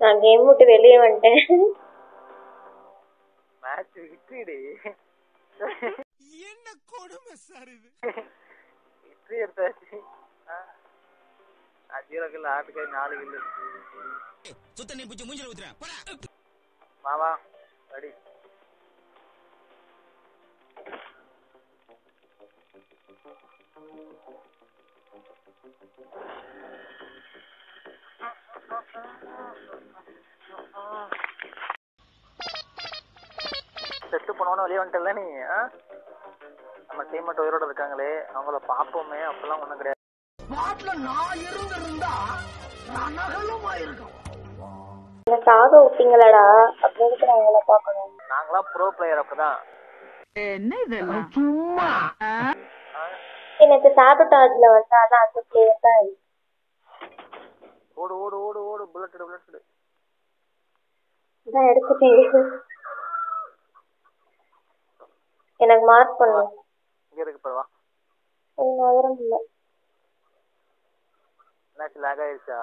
நான் கேம் விட்டு வெளியே வந்துட்டேன் மேட்ச் விட்டுடி என்ன கொடுமை சார் இது விட்டு எடுத்தாச்சு ஆ. நான் ஜீரோ கில் ஆட்டு கை நாலு கில்லு சுத்த நீ பிடிச்சி மூஞ்சில ஊத்துறேன் போடா மாவா ரெடி செத்து போனவன வெளியே வந்துட்டல நீ ஆ? நம்ம டீம் மட்டும் உயிரோட இருக்காங்களே அவங்கள பார்ப்போமே அப்பெல்லாம் ஒண்ணும் கிடையாது என்ன சாக விட்டீங்களடா அப்படின்னு நான் உங்களை பார்க்கணும் நாங்களாம் ப்ரோ பிளேயர் அப்பதான் எனக்கு சாபட்டாஜ்ல வந்து அதான் அந்த பிளேயர் தான் இது. ஓடு ஓடு ஓடு ஓடு புல்லட் புல்லட் இதான் எடுத்துட்டேன் எனக்கு மார்க் பண்ணு இங்க இருக்கு பரவா எனக்கு நகரம் இல்லை என்னாச்சு லேக் ஆயிடுச்சா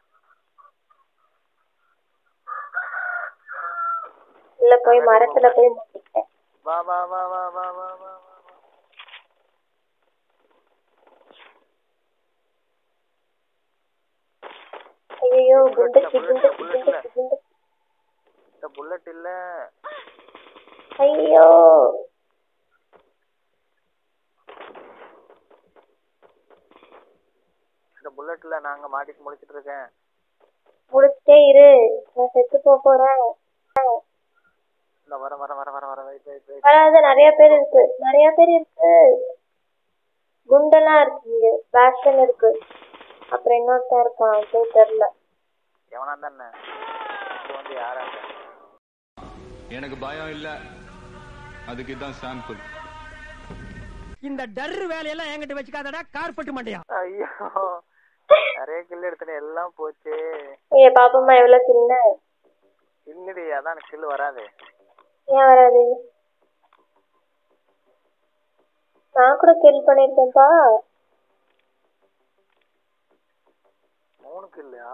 உள்ள போய் மரத்துல போய் முட்டிக்கிட்டேன் வா வா வா வா வா வா வா வா வா. ஐயோ குண்டு bullet குண்டு இல்ல, bullet குண்டு இல்ல. குண்டு இந்த புல்லட் இல்ல ஐயோ இந்த புல்லட்ல நாங்க மாட்டிட்டு முடிச்சிட்டு இருக்கேன் முடிச்சிட்டே இரு நான் செத்து போக போறேன் இந்த வர வர வர வர வர வெயிட் வெயிட் வெயிட் வராது நிறைய பேர் இருக்கு நிறைய பேர் இருக்கு குண்டெல்லாம் இருக்கு இங்க பேஷன் இருக்கு அப்புறம் இன்னொருத்தன் இருக்கான் பேர் தெரியல எவனா தானே இது வந்து யாரா இருக்க எனக்கு பயம் இல்ல அதுக்கு இதான் சாம்பிள் இந்த டர்ரு வேலையெல்லாம் என்கிட்ட வச்சுக்காதடா கார்பெட் மண்டையா ஐயோ நிறைய கில் எடுத்தேன் எல்லாம் போச்சு ஏ பாப்பம்மா எவ்வளவு கில்ல இல்லடி அதான் எனக்கு கில் வராது ஏன் வராது நான் கூட கில் பண்ணிருக்கேன்ப்பா மூணு கில்லையா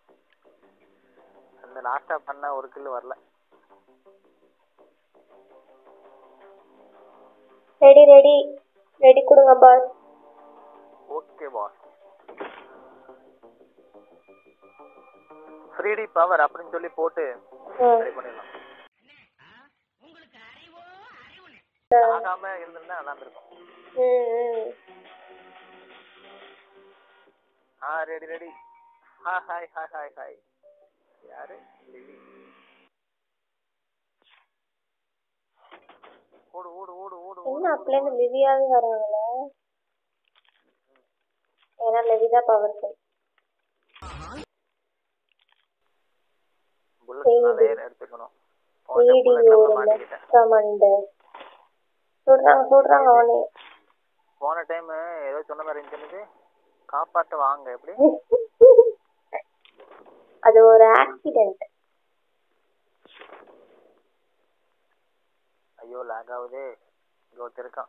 அந்த லாஸ்டா பண்ண ஒரு கில் வரல ரெடி ரெடி ரெடி கொடுங்க boss okay boss three D power அப்படின்னு சொல்லி போட்டு சரி பண்ணிடலாம் ஆகாம இருந்திருந்தா நல்லா இருந்திருக்கும் ஆ ரெடி ரெடி ஹா ஹாய் ஹாய் ஹாய் ஹாய் யாரு லிலி. ஓடு ஓடு ஓடு ஓடு ஓடு என்ன அப்பல இருந்து லிவியாவே வராங்களே ஏன்னா லெவிதா பவர்ஃபுல் புல்லட் நிறைய எடுத்துக்கணும் போன time bullet வீடியோ நம்ம மாட்டிக்கிட்டேன் கமண்ட சொல்றாங்க சொல்றாங்க அவனே போன டைம் ஏதோ சொன்ன மாதிரி இருந்துச்சு காப்பாத்த வாங்க எப்படி அது ஒரு ஆக்சிடென்ட் ஐயோ லேக் ஆகுதே இங்க ஒருத்தர் இருக்கான்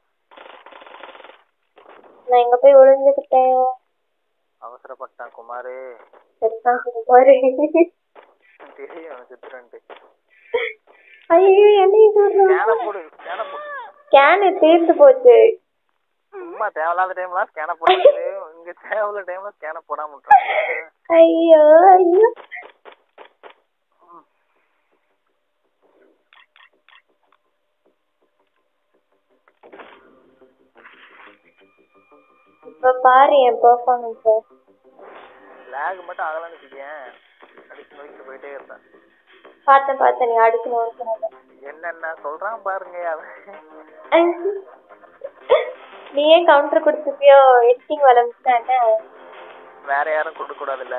நான் எங்க போய் ஒளிஞ்சுக்கிட்டேன் அவசரப்பட்டான் குமாரு செத்தான் பாரு தெரியும் அவன் சித்திரன்ட்டு ஐயோ என்னையும் ஸ்கேன சொல்றான் போடு ஸ்கேன போடு ஸ்கேனு தீர்ந்து போச்சு சும்மா தேவையில்லாத டைம்லாம் ஸ்கேன போடுறது இங்க தேவையில்ல டைம்ல ஸ்கேன போடாம விட்டுறாங்க ஐயோ ஐயோ இப்ப பாரு என் பெர்ஃபார்மன்ஸ் லேக் மட்டும் ஆகலாம்னு வச்சுக்கேன் அடிச்சு நோக்கிட்டு போயிட்டே இருந்தேன் பார்த்தேன் பார்த்தேன் நீ அடிச்சு நோக்கினத என்னென்ன சொல்றான் பாருங்க அவன் நீ ஏன் கவுண்டர் கொடுத்துப்பியோ எடிட்டிங் வளர்ந்துட்டானே வேற யாரும் கொடுக்க கூடாதுல்ல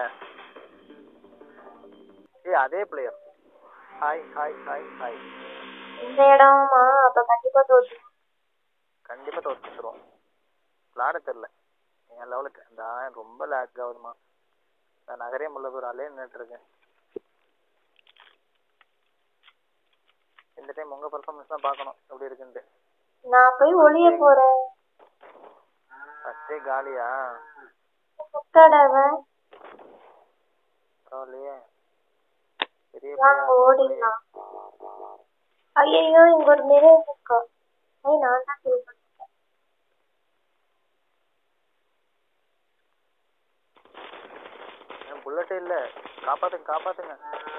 ஏய் அதே player hi hi hi hi இந்த இடமா அப்ப கண்டிப்பா தோற்று கண்டிப்பா தோத்துருவோம் விளாட தெரியல என் லெவலுக்கு அந்த ஆள் ரொம்ப லேக் ஆகுதுமா நான் நகரே முள்ள ஒரு ஆளே நின்றுட்டு இருக்கேன் இந்த டைம் உங்க பெர்ஃபார்மன்ஸ் தான் பார்க்கணும் எப்படி இருக்குன்ட்டு நான் போய் ஒளிய போறேன் ஃபர்ஸ்டே காலியா முட்டாடாவன் பரவாயில்லையே வாங்க ஓடிடலாம் ஐயோ இங்க ஒரு மிரர் இருக்கா ஐய் நான் தான் கில் பண்ணிட்டேன் என் புல்லட்டே இல்ல காப்பாத்துங்க காப்பாத்துங்க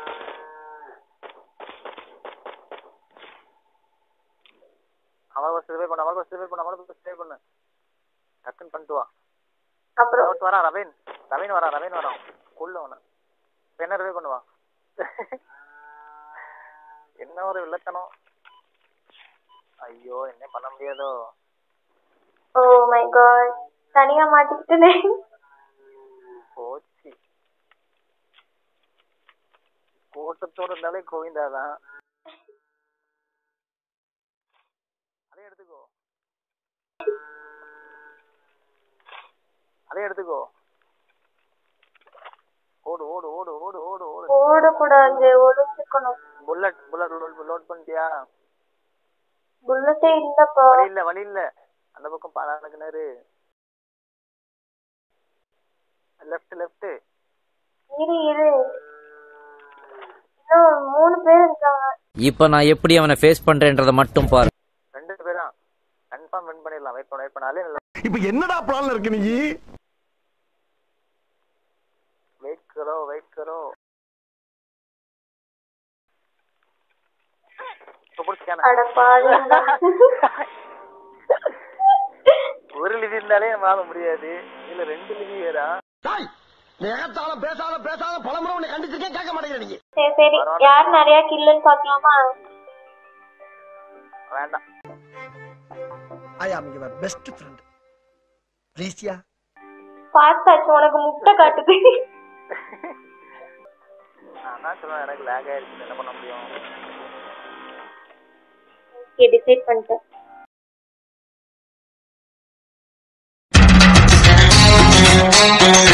அவளை சிறுவை பண்ணு அவளை சிறுவை பண்ணு அவளை சிறுவை பண்ணு டக்குன்னு பண்ணிட்டு வா அப்புறம் அவன் வரான் ரவீன் ரவீன் வரான் ரவீன் வரான் கொள்ள அவனை என்ன ரிவே பண்ணுவா என்ன ஒரு வில்லத்தனம் ஐயோ என்ன பண்ண முடியாதோ ஓ மை காட் தனியா மாட்டிக்கிட்டேனே போச்சு கூட்டத்தோட இருந்தாலே கோவிந்தாதான் அதே எடுத்துக்கோ அதே எடுத்துக்கோ ஓடு ஓடு ஓடு ஓடு ஓடு ஓடு ஓடக்கூடாது ஒளிஞ்சுக்கணும் புல்லட் புல்லட் லோட் பண்ணிட்டியா புல்லட்டே இல்லப்பா வழி இல்ல வழி இல்ல அந்த பக்கம் பாலான கிணறு லெஃப்ட் லெஃப்ட் இரு இரு இன்னும் மூணு பேர் இருக்காங்க இப்ப நான் எப்படி அவனை ஃபேஸ் பண்றேன்றத மட்டும் பாரு ரெண்டு பேரும் கன்ஃபார்ம் வின் பண்ணிடலாம் வெயிட் பண்ண வெயிட் பண்ணாலே இப்ப என்னடா பிளான்ல இருக்கு நீ வெயிட் கரோ வெயிட் கரோ இப்போ பிடிச்சிக்கான அட பாவிங்களா. ஒரு லிவி இருந்தாலே வாங்க முடியாது இதுல ரெண்டு லிவி வேறா நேரத்தால பேசாத பேசாத பலமுறை உன்னை கண்டிச்சிருக்கேன் கேட்க மாட்டேங்கிற நீ சரி சரி யார் நிறைய கில்லுன்னு பாக்கலாமா வேண்டாம் ஐ ஆம் யுவர் பெஸ்ட் ஃப்ரெண்ட் ப்ளீஸ்யா பார்த்தாச்சு உனக்கு முட்டை காட்டுது நான் தான் சொல்லுவேன் எனக்கு லேக் ஆயிடுச்சு என்ன பண்ண முடியும் ஓகே டிசைட் பண்ணிட்டேன் Thank